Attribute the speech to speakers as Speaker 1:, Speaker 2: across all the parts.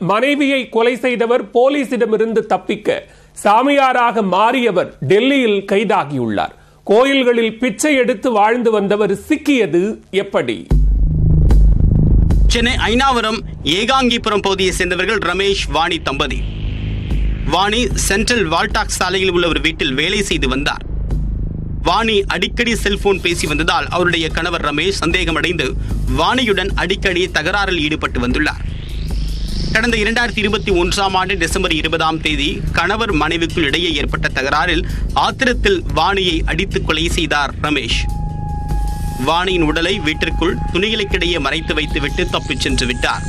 Speaker 1: மனைவியை கொலை செய்தவர் போலீசிடமிருந்து தப்பிக்க சாமியாராக மாறியவர் டெல்லியில் கைதாகியுள்ளார் கோயில்களில் பிச்சை எடுத்து வாழ்ந்து வந்தவர் சிக்கியது எப்படி
Speaker 2: சென்னை ஐநாவரம் ஏகாங்கிபுரம் பகுதியை சேர்ந்தவர்கள் ரமேஷ் வாணி தம்பதி வாணி சென்ட்ரல் வால்டாக் சாலையில் உள்ள ஒரு வீட்டில் வேலை செய்து வந்தார் வாணி அடிக்கடி செல்போன் பேசி வந்ததால் அவருடைய கணவர் ரமேஷ் சந்தேகமடைந்து வாணியுடன் அடிக்கடி தகராறில் ஈடுபட்டு வந்துள்ளார் கடந்த இரண்டாயிரத்தி இருபத்தி ஒன்றாம் ஆண்டு டிசம்பர் இருபதாம் தேதி கணவர் மனைவிக்குள் இடையே ஏற்பட்ட தகராறில் ஆத்திரத்தில் வாணியை அடித்து கொலை செய்தார் ரமேஷ் வாணியின் உடலை வீட்டிற்குள் துணிகளுக்கிடையே மறைத்து வைத்துவிட்டு தப்பிச் சென்று விட்டார்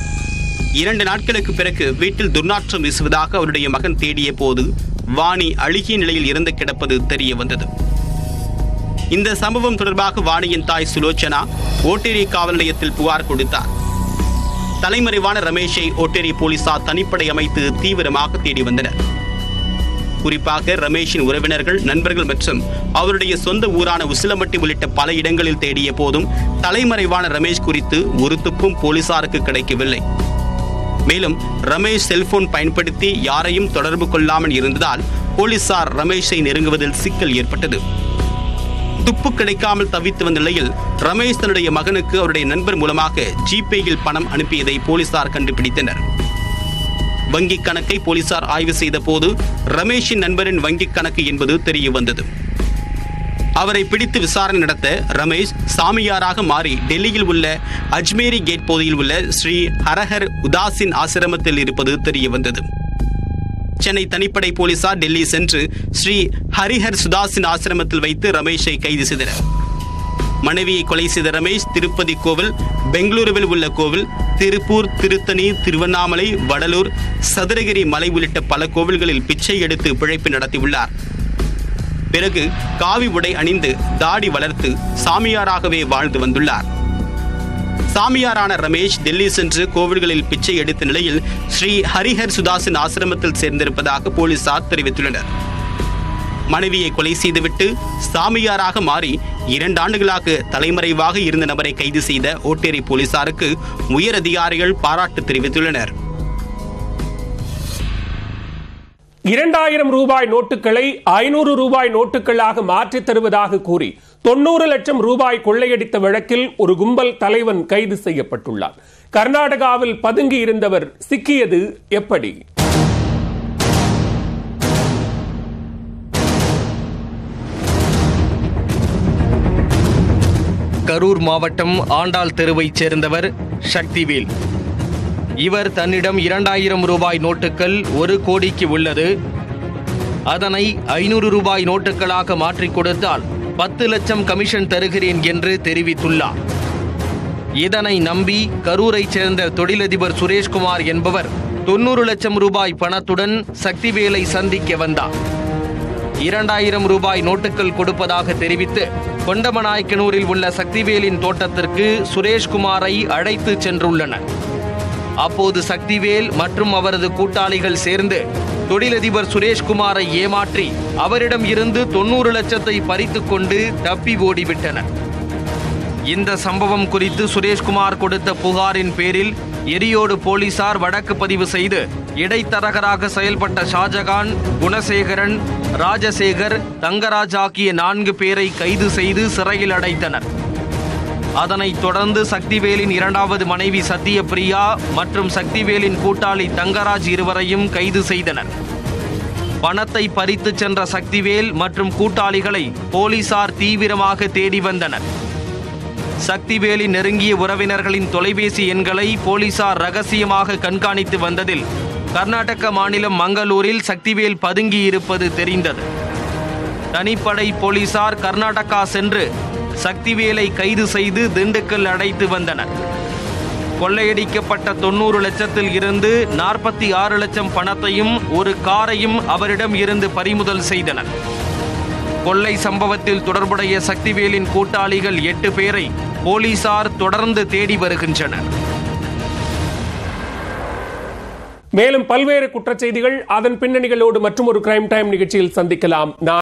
Speaker 2: இரண்டு நாட்களுக்கு பிறகு வீட்டில் துர்நாற்றம் வீசுவதாக அவருடைய மகன் தேடிய போது வாணி அழுகிய நிலையில் இறந்து கிடப்பது தெரிய வந்தது இந்த சம்பவம் தொடர்பாக வாணியின் தாய் சுலோச்சனா ஓட்டேரி காவல் நிலையத்தில் புகார் கொடுத்தார் தலைமறைவான ரமேஷை ஓட்டேரி போலீசார் தனிப்படை அமைத்து தீவிரமாக தேடி வந்தனர் குறிப்பாக ரமேஷின் உறவினர்கள் நண்பர்கள் மற்றும் அவருடைய சொந்த ஊரான உசிலம்பட்டி உள்ளிட்ட பல இடங்களில் தேடிய போதும் தலைமறைவான ரமேஷ் குறித்து ஒரு துப்பும் போலீசாருக்கு கிடைக்கவில்லை மேலும் ரமேஷ் செல்போன் பயன்படுத்தி யாரையும் தொடர்பு கொள்ளாமல் இருந்ததால் போலீசார் ரமேஷை நெருங்குவதில் சிக்கல் ஏற்பட்டது துப்பு கிடைக்காமல் தவித்து வந்த நிலையில் ரமேஷ் தன்னுடைய மகனுக்கு அவருடைய நண்பர் மூலமாக ஜிபேயில் பணம் அனுப்பியதை போலீசார் கண்டுபிடித்தனர் வங்கிக் கணக்கை போலீசார் ஆய்வு செய்த போது ரமேஷின் நண்பரின் வங்கிக் கணக்கு என்பது தெரிய வந்தது அவரை பிடித்து விசாரணை நடத்த ரமேஷ் சாமியாராக மாறி டெல்லியில் உள்ள அஜ்மேரி கேட் பகுதியில் உள்ள ஸ்ரீ ஹரஹர் உதாசின் ஆசிரமத்தில் இருப்பது தெரிய வந்தது சென்னை தனிப்படை போலீசார் டெல்லி சென்று ஸ்ரீ ஹரிஹர் சுதாசின் ஆசிரமத்தில் வைத்து ரமேஷை கைது செய்தனர் மனைவியை கொலை செய்த ரமேஷ் திருப்பதி கோவில் பெங்களூருவில் உள்ள கோவில் திருப்பூர் திருத்தணி திருவண்ணாமலை வடலூர் சதுரகிரி மலை உள்ளிட்ட பல கோவில்களில் பிச்சை எடுத்து பிழைப்பு நடத்தியுள்ளார் பிறகு காவி உடை அணிந்து தாடி வளர்த்து சாமியாராகவே வாழ்ந்து வந்துள்ளார் சாமியாரான ரமேஷ் டெல்லி சென்று கோவில்களில் பிச்சை எடுத்த நிலையில் ஸ்ரீ ஹரிஹர் சுதாசின் ஆசிரமத்தில் சேர்ந்திருப்பதாக போலீசார் தெரிவித்துள்ளனர் மனைவியை கொலை செய்துவிட்டு சாமியாராக மாறி இரண்டு ஆண்டுகளாக தலைமறைவாக இருந்த நபரை கைது செய்த ஓட்டேரி போலீசாருக்கு உயர் அதிகாரிகள் பாராட்டு தெரிவித்துள்ளனர்
Speaker 1: இரண்டாயிரம் ரூபாய் நோட்டுகளை ஐநூறு ரூபாய் நோட்டுகளாக மாற்றித் தருவதாக கூறி தொண்ணூறு லட்சம் ரூபாய் கொள்ளையடித்த வழக்கில் ஒரு கும்பல் தலைவன் கைது செய்யப்பட்டுள்ளார் கர்நாடகாவில் பதுங்கி இருந்தவர் சிக்கியது எப்படி
Speaker 3: கரூர் மாவட்டம் ஆண்டாள் தெருவைச் சேர்ந்தவர் சக்திவேல் இவர் தன்னிடம் இரண்டாயிரம் ரூபாய் நோட்டுகள் ஒரு கோடிக்கு உள்ளது அதனை ஐநூறு ரூபாய் நோட்டுகளாக மாற்றிக் கொடுத்தால் பத்து லட்சம் கமிஷன் தருகிறேன் என்று தெரிவித்துள்ளார் இதனை நம்பி கரூரைச் சேர்ந்த தொழிலதிபர் சுரேஷ்குமார் என்பவர் தொண்ணூறு லட்சம் ரூபாய் பணத்துடன் சக்திவேலை சந்திக்க வந்தார் இரண்டாயிரம் ரூபாய் நோட்டுகள் கொடுப்பதாக தெரிவித்து கொண்டமநாயக்கனூரில் உள்ள சக்திவேலின் தோட்டத்திற்கு சுரேஷ்குமாரை அழைத்து சென்றுள்ளனர் அப்போது சக்திவேல் மற்றும் அவரது கூட்டாளிகள் சேர்ந்து தொழிலதிபர் சுரேஷ்குமாரை ஏமாற்றி அவரிடம் இருந்து தொண்ணூறு லட்சத்தை பறித்துக் கொண்டு தப்பி ஓடிவிட்டனர் இந்த சம்பவம் குறித்து சுரேஷ்குமார் கொடுத்த புகாரின் பேரில் எரியோடு போலீசார் வழக்கு பதிவு செய்து இடைத்தரகராக செயல்பட்ட ஷாஜகான் குணசேகரன் ராஜசேகர் தங்கராஜ் ஆகிய நான்கு பேரை கைது செய்து சிறையில் அடைத்தனர் அதனைத் தொடர்ந்து சக்திவேலின் இரண்டாவது மனைவி சத்தியபிரியா மற்றும் சக்திவேலின் கூட்டாளி தங்கராஜ் இருவரையும் கைது செய்தனர் பணத்தை பறித்துச் சென்ற சக்திவேல் மற்றும் கூட்டாளிகளை போலீசார் தீவிரமாக தேடி வந்தனர் சக்திவேலின் நெருங்கிய உறவினர்களின் தொலைபேசி எண்களை போலீசார் ரகசியமாக கண்காணித்து வந்ததில் கர்நாடக மாநிலம் மங்களூரில் சக்திவேல் பதுங்கி இருப்பது தெரிந்தது தனிப்படை போலீசார் கர்நாடகா சென்று சக்திவேலை கைது செய்து திண்டுக்கல் அடைத்து வந்தனர் கொள்ளையடிக்கப்பட்ட தொண்ணூறு லட்சத்தில் இருந்து நாற்பத்தி ஆறு லட்சம் பணத்தையும் ஒரு காரையும் அவரிடம் இருந்து பறிமுதல் செய்தனர் கொள்ளை சம்பவத்தில் தொடர்புடைய சக்திவேலின் கூட்டாளிகள் எட்டு பேரை போலீசார் தொடர்ந்து தேடி வருகின்றனர்
Speaker 1: மேலும் பல்வேறு குற்றச்செய்திகள் அதன் பின்னணிகளோடு மற்றும் ஒரு கிரைம் டைம் நிகழ்ச்சியில் சந்திக்கலாம் நான்